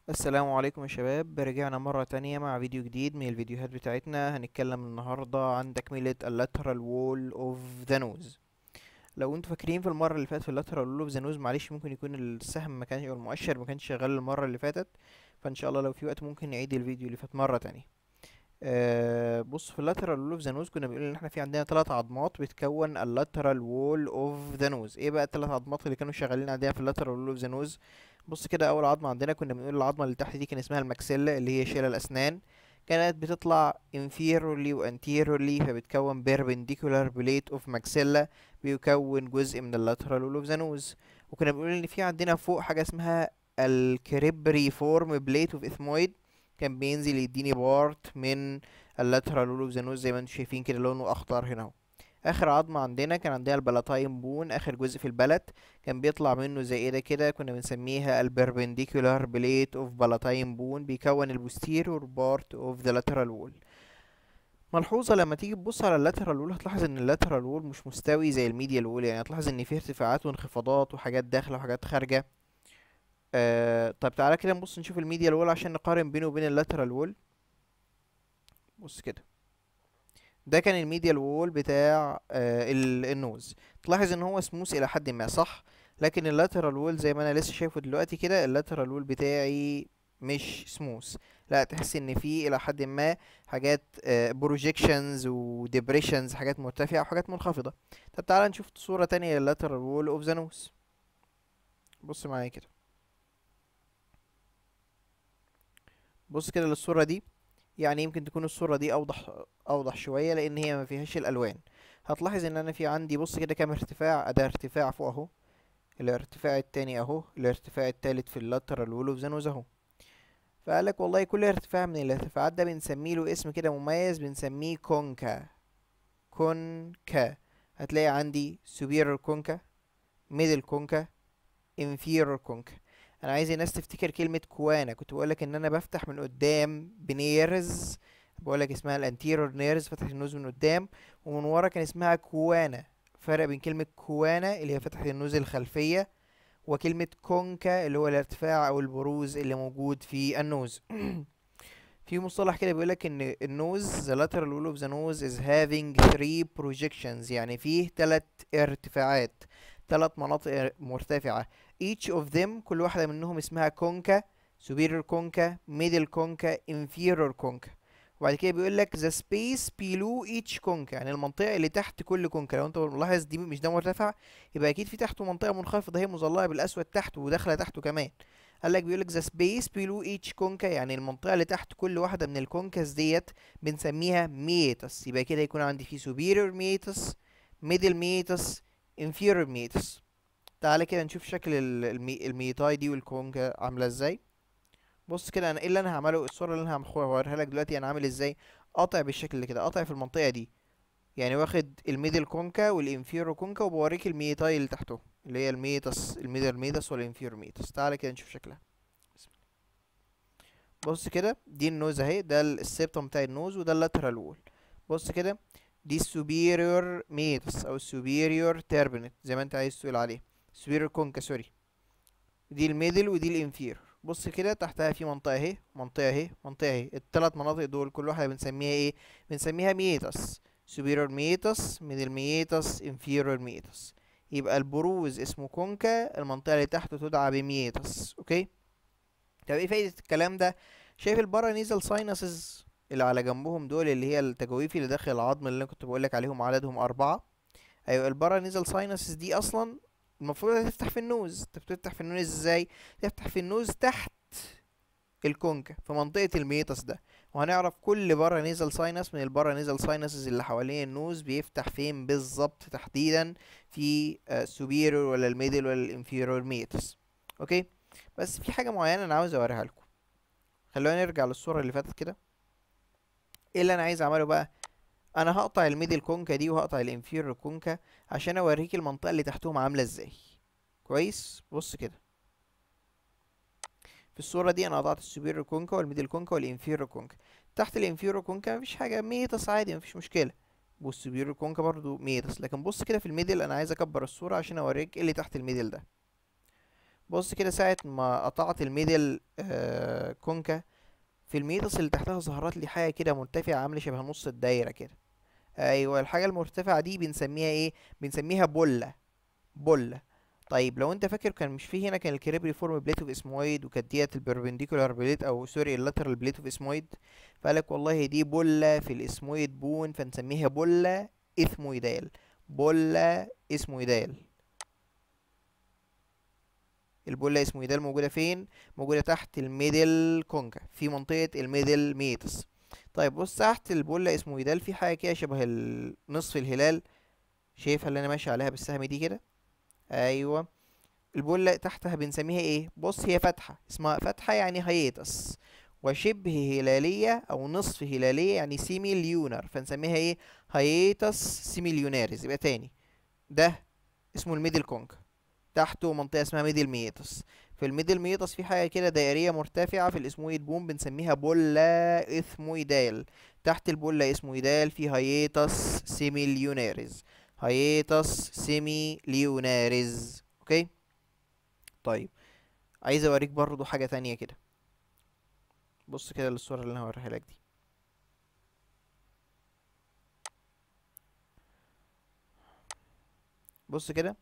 السلام عليكم يا شباب رجعنا مرة تانية مع فيديو جديد من الفيديوهات بتاعتنا هنتكلم النهاردة عن تكملة ال lateral wall of the nose لو انتوا فاكرين في المرة اللي فاتت في ال lateral wall of the nose معلش ممكن يكون السهم ما كانش او المؤشر ما كانش شغال المرة اللي فاتت فان شاء الله لو في وقت ممكن نعيد الفيديو اللي فات مرة تانية آه بص في ال lateral wall of the nose كنا بنقول ان احنا في عندنا ثلاث عظمات بتكون ال lateral wall of the nose ايه بقى الثلاث عظمات اللي كانوا شغالين عندنا في ال lateral wall of the nose بص كده اول عظمه عندنا كنا بنقول العظمه اللي تحت دي كان اسمها الماكسيلا اللي هي شيل الاسنان كانت بتطلع inferiorly و anteriorly فبتكون perpendicular plate of maxilla بيكون جزء من ال lateral wall of the nose وكنا بنقول ان في عندنا فوق حاجه اسمها الكريبريفورم بليت اوف اثمويد كان بينزل يديني بارت من ال lateral wall of the nose زي ما انتم شايفين كده لونه اخضر هنا اهو اخر عظمه عندنا كان عندنا البلاتاين بون اخر جزء في البلت كان بيطلع منه زي ايه ده كده كنا بنسميها البربنديكولار بليت اوف بلاتاين بون بيكون البوستيريور بارت اوف ذا lateral وول ملحوظة لما تيجي تبص على اللاترال وول هتلاحظ ان اللاترال وول مش مستوي زي الميديال وول يعني هتلاحظ ان فيه ارتفاعات وانخفاضات وحاجات داخلة وحاجات خارجة آه طيب تعالى كده نبص نشوف الميديال وول عشان نقارن بينه وبين اللاترال وول بص كده ده كان الميديال وول بتاع آه النوز تلاحظ ان هو سموث الى حد ما صح لكن اللاترال وول زي ما انا لسه شايفه دلوقتي كده اللاترال وول بتاعي مش سموث لا تحس ان في الى حد ما حاجات بروجيكشنز وديبريشنز حاجات مرتفعه وحاجات منخفضه طب تعالى نشوف صوره تانية لللاترال وول اوف ذا نوز بص معايا كده بص كده للصوره دي يعني يمكن تكون الصورة دي أوضح أوضح شوية لأن هي ما فيهاش الألوان هتلاحظ إن أنا في عندي بص كده كام ارتفاع ده ارتفاع فوق أهو الارتفاع التاني أهو الارتفاع التالت في اللاترال وول اوف ذا نوز أهو فقالك والله كل ارتفاع من الارتفاعات ده بنسميه له اسم كده مميز بنسميه كونكا كونكا هتلاقي عندي superior كونكا middle كونكا inferior كونكا انا عايز الناس تفتكر كلمة كوانا كنت بقولك ان انا بفتح من قدام بنيرز بقولك اسمها الانتيرور نيرز فتحة النوز من قدام ومن ورا كان اسمها كوانا فرق بين كلمة كوانا اللي هي فتحة النوز الخلفية وكلمة كونكا اللي هو الارتفاع او البروز اللي موجود في النوز في مصطلح كده بيقولك ان النوز the lateral wall of the nose is having three projections يعني فيه تلات ارتفاعات تلات مناطق مرتفعة each of them كل واحدة منهم اسمها كونكا superior كونكا middle كونكا inferior كونكا وبعد كده بيقول لك the space below each كونكا يعني المنطقة اللي تحت كل كونكا لو انت ملاحظ دي مش ده مرتفع يبقى اكيد في تحته منطقة منخفضة هي مظللة بالاسود تحت وداخلة تحته كمان قال لك بيقول لك the space below each كونكا يعني المنطقة اللي تحت كل واحدة من الكونكاس ديت بنسميها ميتس يبقى كده يكون عندي في superior ميتس middle ميتس inferior ميتس تعالى كده نشوف شكل المي... الميتاي دي والكونكا عامله ازاي بص كده انا ايه اللي انا هعمله الصوره اللي انا هوريها لك دلوقتي انا عامل ازاي قاطع بالشكل اللي كده قاطع في المنطقه دي يعني واخد الميدل كونكا والانفيرو كونكا وبوريك الميتاي اللي تحته اللي هي الميتس الميدل ميتس والانفيرو ميتس تعالى كده نشوف شكلها بص كده دي النوز اهي ده السيبتوم بتاع النوز وده اللاترال وول بص كده دي السوبيريور ميتس او السوبيريور تيربنت زي ما انت عايز تقول عليه superior كونكا سوري دي الميدل ودي الانفير بص كده تحتها في منطقة اهي منطقة اهي منطقة اهي التلات مناطق دول كل واحدة بنسميها ايه بنسميها ميتس superior ميتس middle ميتس inferior ميتس يبقى البروز اسمه كونكا المنطقة اللي تحته تدعى بميتس اوكي طب ايه فايدة الكلام ده شايف البارانيزال ساينسز اللي على جنبهم دول اللي هي التجاويف اللي داخل العظم اللي انا كنت بقولك عليهم عددهم أربعة ايوه البارانيزال ساينسز دي اصلا المفروض هتفتح في النوز انت بتفتح في النوز ازاي تفتح في النوز تحت الكونكا في منطقة الميتس ده وهنعرف كل برا نيزل ساينس من البرا نيزل ساينسز اللي حوالين النوز بيفتح فين بالظبط تحديدا في السوبيريور ولا الميدل ولا الانفيريور ميتس اوكي بس في حاجة معينة انا عاوز اوريها لكم خلونا نرجع للصورة اللي فاتت كده ايه اللي انا عايز اعمله بقى انا هقطع الميدل كونكا دي وهقطع الانفيريور كونكا عشان اوريك المنطقه اللي تحتهم عامله ازاي كويس بص كده في الصوره دي انا قطعت السوبيريور كونكا والميدل كونكا والانفيريور كونكا تحت الانفيريور كونكا مفيش حاجه ميتس عادي مفيش مشكله والسوبيريور كونكا برضو ميتس لكن بص كده في الميدل انا عايز اكبر الصوره عشان اوريك ايه اللي تحت الميدل ده بص كده ساعة ما قطعت الميدل آه كونكا في الميتس اللي تحتها ظهرت لي حاجة كده مرتفعة عاملة شبه نص الدايرة كده ايوه الحاجة المرتفعة دي بنسميها ايه بنسميها بولة بولة طيب لو انت فاكر كان مش في هنا كان الكريبري فورم بليت اوف اسمويد وكانت ديت البربنديكولار بليت او سوري اللاترال بليت اوف اسمويد فقالك والله دي بولة في الاسمويد بون فنسميها بولة اثمويدال بولة اسمويدال البولة اسمويدال موجودة فين موجودة تحت الميدل كونكا في منطقة الميدل ميتس طيب بص تحت البولة اسمويدال في حاجة كده شبه ال- نصف الهلال شايفها اللي انا ماشي عليها بالسهم دي كده ايوه البولة تحتها بنسميها ايه بص هي فتحة اسمها فتحة يعني هيتس وشبه هلالية او نصف هلالية يعني سيميليونر فنسميها ايه هيتس سيميليوناريز يبقى تاني ده اسمه الميدل كونكا تحته منطقة اسمها ميدل ميتس في الميدل ميتس في حاجة كده دائرية مرتفعة في الاسمويد بوم بنسميها بولا اثمويدال تحت البولا اسمويدال في هيتس سيميليوناريز هيتس سيميليوناريز اوكي طيب عايز اوريك برضو حاجة تانية كده بص كده للصورة اللي انا هوريها لك دي بص كده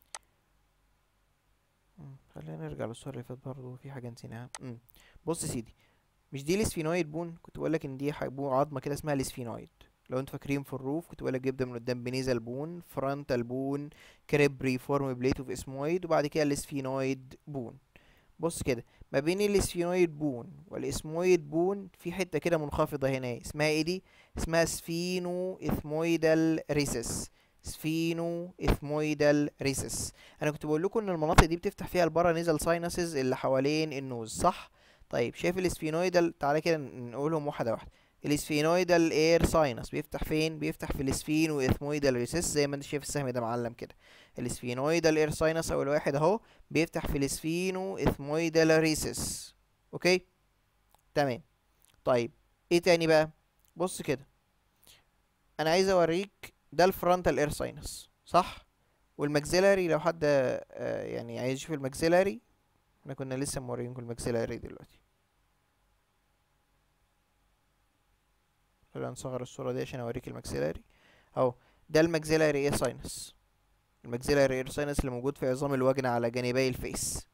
مم، خلينا نرجع للصورة اللي فاتت برضو في حاجة نسيناها مم. بص يا سيدي مش دي الاسفينويد بون كنت بقولك ان دي ح- بو عظمة كده اسمها الاسفينويد لو انتوا فاكرين في الروف كنت بقولك جبدة من قدام بنيزل بون فرونتال بون كريبري فورم بليت اوف اسمويد وبعد كده الاسفينويد بون بص كده ما بين الاسفينويد بون والاسمويد بون في حتة كده منخفضة هنا اسمها ايه دي اسمها سفينو اثمويدال ريسس سفينو اثمويدال ريسس انا كنت بقول لكم ان المناطق دي بتفتح فيها البارا نيزل ساينسز اللي حوالين النوز صح طيب شايف الاسفينويدال تعالى كده نقولهم واحده واحده الاسفينويدال اير ساينس بيفتح فين بيفتح في الاسفينو اثمويدال ريسس زي ما انت شايف السهم ده معلم كده الاسفينويدال اير ساينس اول واحد اهو بيفتح في الاسفينو اثمويدال ريسس اوكي تمام طيب ايه تاني بقى بص كده انا عايز اوريك ده الفرونتال اير ساينس صح والماكسيلاري لو حد آه، يعني عايز يشوف الماكسيلاري احنا كنا لسه مورينكم الماكسيلاري دلوقتي خلينا نصغر الصورة دي عشان اوريك الماكسيلاري اهو ده الماكسيلاري اير ساينس الماكسيلاري اير ساينس اللي موجود في عظام الوجنة على جانبي الفيس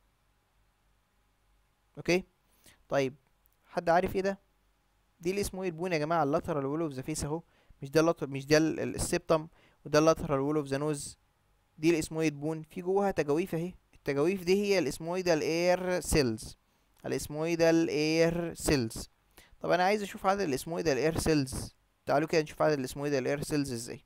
اوكي طيب حد عارف ايه ده دي اللي اسمه ايه البون يا جماعه اللاترال وول اوف ذا فيس اهو مش ده اللاتر مش ده ال- ال- السبتم وده اللاترال وول اوف ذا نوز دي الاسمويد بون في جواها تجاويف اهي التجاويف دي هي الاسمويدال اير سيلز الاسمويدال اير سيلز طب انا عايز اشوف عدد الاسمويدال اير سيلز تعالوا كده نشوف عدد الاسمويدال اير سيلز ازاي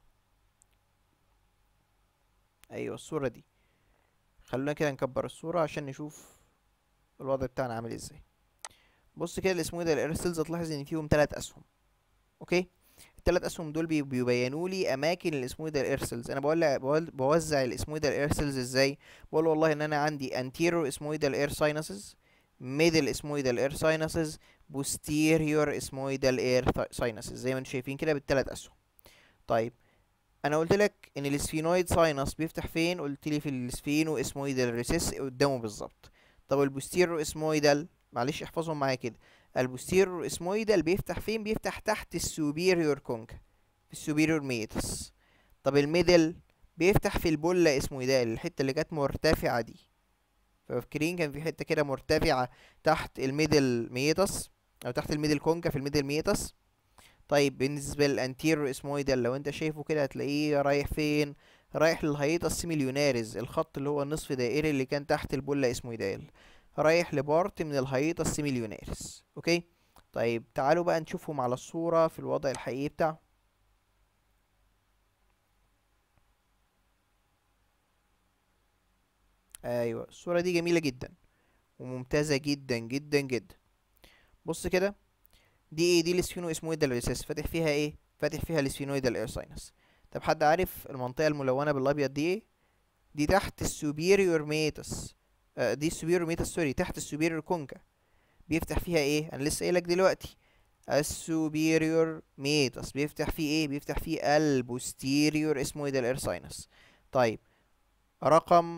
ايوه الصوره دي خلونا كده نكبر الصوره عشان نشوف الوضع بتاعنا عامل ازاي بص كده الاسمويدال اير سيلز هتلاحظ ان فيهم ثلاث اسهم اوكي الثلاث اسهم دول بي- بيبينوا لي اماكن الاسمويدال اير سيلز انا بقول بقول- بوزع الاسمويدال اير سيلز ازاي بقول والله ان انا عندي anterior اسمويدال اير ساينسز middle اسمويدال اير ساينسز posterior اسمويدال اير ساينسز زي ما انتم شايفين كده بالثلاث اسهم طيب انا قلت لك ان السفينويد ساينس بيفتح فين قلت لي في السفينو اسمويدال ريسيس قدامه بالظبط طب البوستيرو اسمويدال معلش احفظهم معايا كده البوستيرور اسمويدال بيفتح فين بيفتح تحت السوبيريور كونكا في السوبيريور ميتس طب الميدل بيفتح في البولة اسمويدال الحتة اللي كانت مرتفعة دي فاكرين كان في حتة كده مرتفعة تحت الميدل ميتس او تحت الميدل كونكا في الميدل ميتس طيب بالنسبة للانتيرور اسمويدال لو انت شايفه كده هتلاقيه رايح فين رايح للهيئة مليوناريز الخط اللي هو النصف دائري اللي كان تحت البولة اسمويدال رايح لبارت من الهيئة السيميليونيرس اوكي طيب تعالوا بقى نشوفهم على الصورة في الوضع الحقيقي بتاعه ايوه الصورة دي جميلة جدا وممتازة جدا جدا جدا بص كده دي ايه دي الاسفينو اسمويدال ريسيس فاتح فيها ايه فاتح فيها الاسفينويدال اير ساينس طب حد عارف المنطقة الملونة بالابيض دي ايه دي تحت السوبيريور ميتس آه، دي السوبيريور ميتس سوري تحت السوبيريور كونكا بيفتح فيها ايه انا لسه قايلك دلوقتي السوبيريور ميتس بيفتح فيه ايه بيفتح فيه البوستيريور اسمه ايه ده الاير ساينس طيب رقم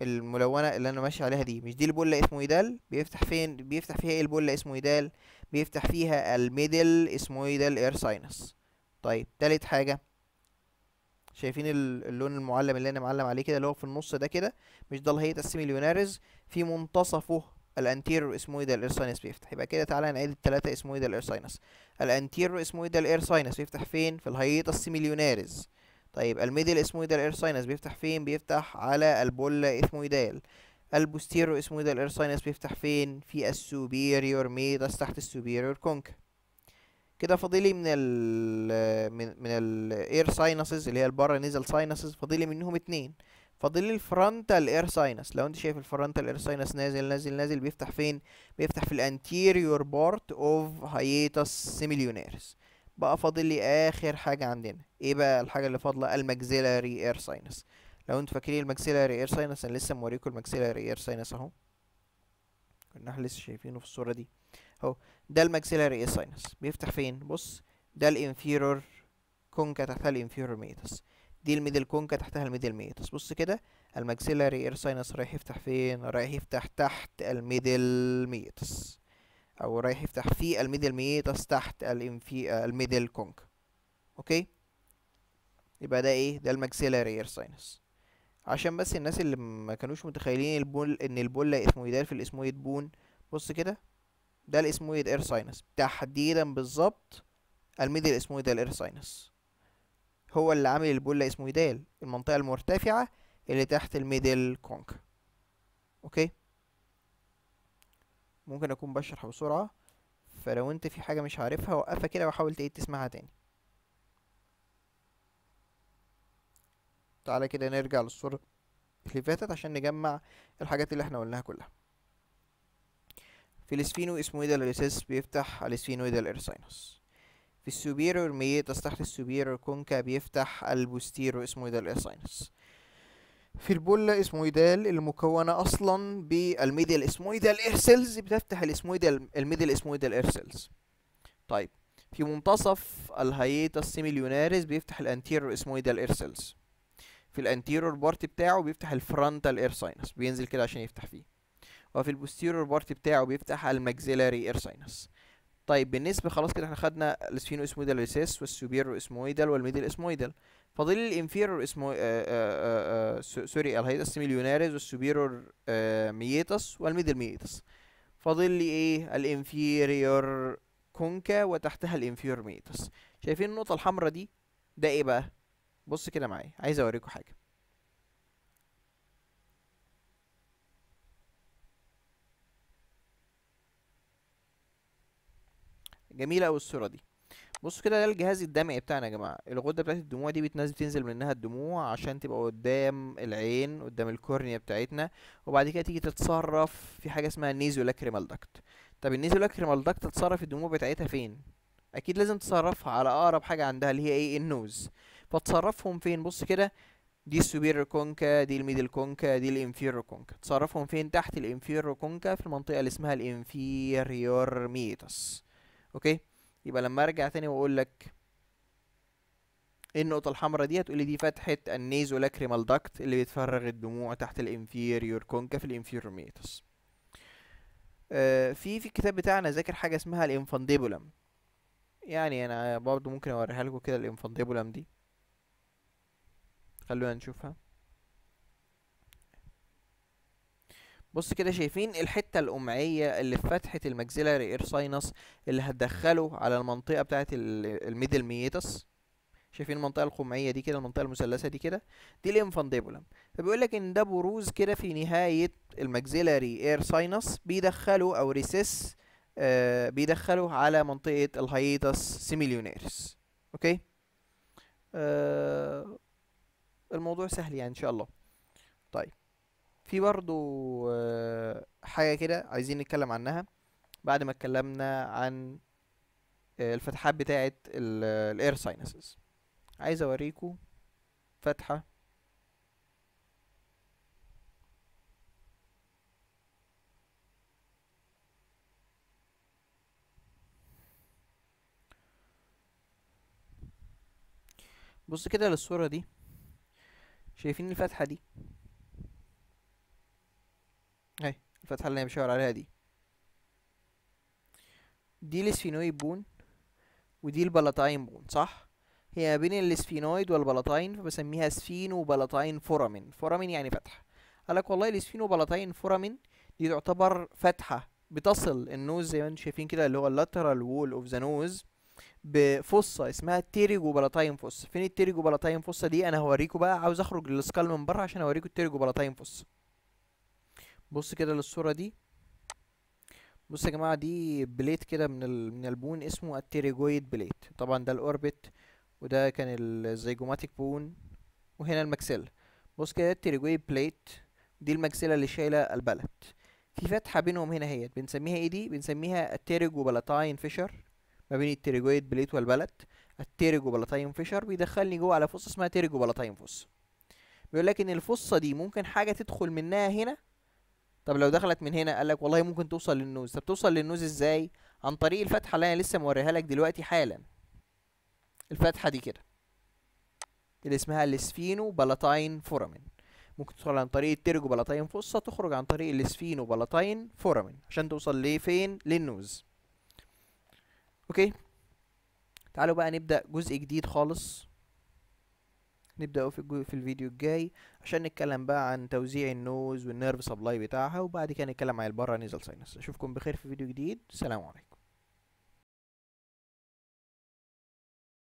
الملونة اللي انا ماشي عليها دي مش دي البولة اسمويدال بيفتح فين بيفتح فيها ايه البولة اسمويدال بيفتح فيها الميدل اسمويدال اير ساينس طيب تالت حاجة شايفين ال- اللون المعلم اللي انا معلم عليه كده اللي هو في النص ده كده مش ده الهيئة السيميليوناريز في منتصفه الانتيرو اسمويدال اير ساينس بيفتح يبقى كده تعالى نعيد التلاتة اسمويدال اير ساينس الانتيرو اسمويدال اير ساينس بيفتح فين في الهيئة السيميليوناريز طيب الميدل اسمويدال اير ساينس بيفتح فين بيفتح على البولا اسمويدال البوستيرو اسمويدال اير ساينس بيفتح فين في السوبيريور ميداس تحت السوبيريور كونكا كده فاضلي من ال من من الاير ساينسز اللي هي البارا نيزل ساينسز فاضلي منهم اتنين فاضلي الفرونتال اير ساينس لو انت شايف الفرونتال اير ساينس نازل نازل نازل بيفتح فين بيفتح في الانتيريور بارت اوف هايتاس سيميليونيرس بقى فاضل لي اخر حاجه عندنا ايه بقى الحاجه اللي فاضله الماكسيلاري اير ساينس لو انتوا فاكرين الماكسيلاري اير ساينس انا لسه موريكم الماكسيلاري اير ساينس اهو كنا احنا لسه شايفينه في الصوره دي اهو ده الماكسيلاري اير ساينس بيفتح فين بص ده الانفيرور كونكا تحتها الانفيرور ميتس دي الميدل كونكا تحتها الميدل ميتس بص كده الماكسيلاري اير ساينس رايح يفتح فين رايح يفتح تحت الميدل ميتس او رايح يفتح في الميدل ميتس تحت الانفي الميدل كونكا اوكي يبقى ده ايه ده الماكسيلاري اير ساينس عشان بس الناس اللي ما كانوش متخيلين البول ان البولا اسمويدال في الاسمويد بون بص كده ده الاسمويد اير ساينس تحديدا بالظبط الميدل اسمويدال اير ساينس هو اللي عامل البولا اسمويدال المنطقة المرتفعة اللي تحت الميدل كونك اوكي ممكن اكون بشرح بسرعة فلو انت في حاجة مش عارفها وقفها كده وحاول تعيد تسمعها تاني تعالى كده نرجع للصورة اللي فاتت عشان نجمع الحاجات اللي احنا قلناها كلها في الاسفينو اسمويدال ريسيس بيفتح على الاسفينويدال ايرساينس في السوبيرور ميتس تحت السوبيرور كونكا بيفتح البوستيرو اسمويدال ايرساينس في البولة اسمويدال المكونة اصلا بالميديال اسمويدال ايرسيلز بتفتح الاسمويدال الميديال اسمويدال ايرسيلز طيب في منتصف الهيئة سيميليوناريس بيفتح الانتيرور اسمويدال ايرسيلز في الانتيرور بارت بتاعه بيفتح الفرونتال اير ساينس بينزل كده عشان يفتح فيه وفي البوستيرور بارت بتاعه بيفتح الماكسيلاري اير ساينس طيب بالنسبه خلاص كده احنا خدنا السفينو اسمويدال ريسيس والسوبيرو اسمويدال والميدل اسمويدال فاضل لي الانفيرور اسمو آه آه آه سو- سوري الهيئة سيميليوناريز والسوبيرور آه ميتس والميدل ميتس فاضل لي ايه الانفيريور كونكا وتحتها الانفيرور ميتس شايفين النقطة الحمراء دي ده ايه بقى بص كده معايا عايز اوريكم حاجة جميلة أوي الصورة دي بصوا كده ده الجهاز الدمعي بتاعنا يا جماعة الغدة بتاعت الدموع دي بتنزل بتنزل منها الدموع عشان تبقى قدام العين قدام الكورنيا بتاعتنا وبعد كده تيجي تتصرف في حاجة اسمها النيزو لاكريمال داكت طب النيزو لاكريمال داكت تتصرف الدموع بتاعتها فين اكيد لازم تصرفها على اقرب حاجة عندها اللي هي ايه النوز فتصرفهم فين بص كده دي السوبيريور كونكا دي الميدل كونكا دي الانفيرور كونكا تصرفهم فين تحت الانفيرور كونكا في المنطقة اللي اسمها الانفيريور ميتس اوكي يبقى لما ارجع تاني واقول لك ايه النقطة الحمراء دي هتقولي دي فتحة النيزو لاكريمال داكت اللي بتفرغ الدموع تحت الانفيريور كونكا في الانفيريور ميتس آه في في الكتاب بتاعنا ذاكر حاجة اسمها الانفانديبولم يعني انا برضو ممكن اوريها لكم كده الانفانديبولم دي خلونا نشوفها بص كده شايفين الحتة القمعية اللي في فتحة الماكسيلاري اير ساينس اللي هتدخله على المنطقة بتاعة ال- الميدل ميتس شايفين المنطقة القمعية دي كده المنطقة المثلثة دي كده دي الانفانديبولم فبيقول لك ان ده بروز كده في نهاية الماكسيلاري اير ساينس بيدخله او ريسيس آه بيدخله على منطقة الهايتس سيميليونيرس اوكي آه الموضوع سهل يعني ان شاء الله طيب في برضو آه، حاجة كده عايزين نتكلم عنها بعد ما اتكلمنا عن آه، الفتحات بتاعة الاير ساينسز عايز اوريكم فتحة بص كده للصورة دي شايفين الفتحة دي اهي الفتحة اللي انا بشاور عليها دي دي السفينويد بون ودي البلاتاين بون صح هي ما بين السفينويد والبلاتاين فبسميها سفينو بلاتاين فورامين فورامين يعني فتحة قالك والله السفينو بلاتاين فورامين دي تعتبر فتحة بتصل النوز زي ما انتم شايفين كده اللي هو اللاترال وول اوف ذا نوز بفصة اسمها التيريجو بلاتاين فصة فين التيريجو بلاتاين فصة دي انا هوريكم بقى عاوز اخرج للسكال من بره عشان اوريكم التيريجو بلاتاين فصة بص كده للصورة دي بص يا جماعة دي بليت كده من ال... من البون اسمه التيريجويد بليت طبعا ده الاوربت وده كان الزيجوماتيك بون وهنا المكسلة بص كده التيريجويد بليت دي المكسلة اللي شايلة البلد في فتحة بينهم هنا اهيت بنسميها ايه دي بنسميها التيريجو بلاتاين فيشر ما بين التيريجويد بليت والبلد التيريجو بلاتاين فيشر بيدخلني جوه على فصة اسمها تيريجو بلاتاين فصة بيقول لك ان الفصة دي ممكن حاجة تدخل منها هنا طب لو دخلت من هنا قالك والله ممكن توصل للنوز طب توصل للنوز ازاي عن طريق الفتحة اللي انا لسه موريها لك دلوقتي حالا الفتحة دي كده اللي اسمها السفينو بلاتاين فورامين ممكن تدخل عن طريق الترجو بلاتاين فصة تخرج عن طريق السفينو بلاتاين فورامين عشان توصل لفين للنوز اوكي تعالوا بقى نبدأ جزء جديد خالص نبدأ في الجو في الفيديو الجاي عشان نتكلم بقى عن توزيع النوز والنيرف سبلاي بتاعها وبعد كده نتكلم عن البارا نيزل ساينس اشوفكم بخير في فيديو جديد سلام عليكم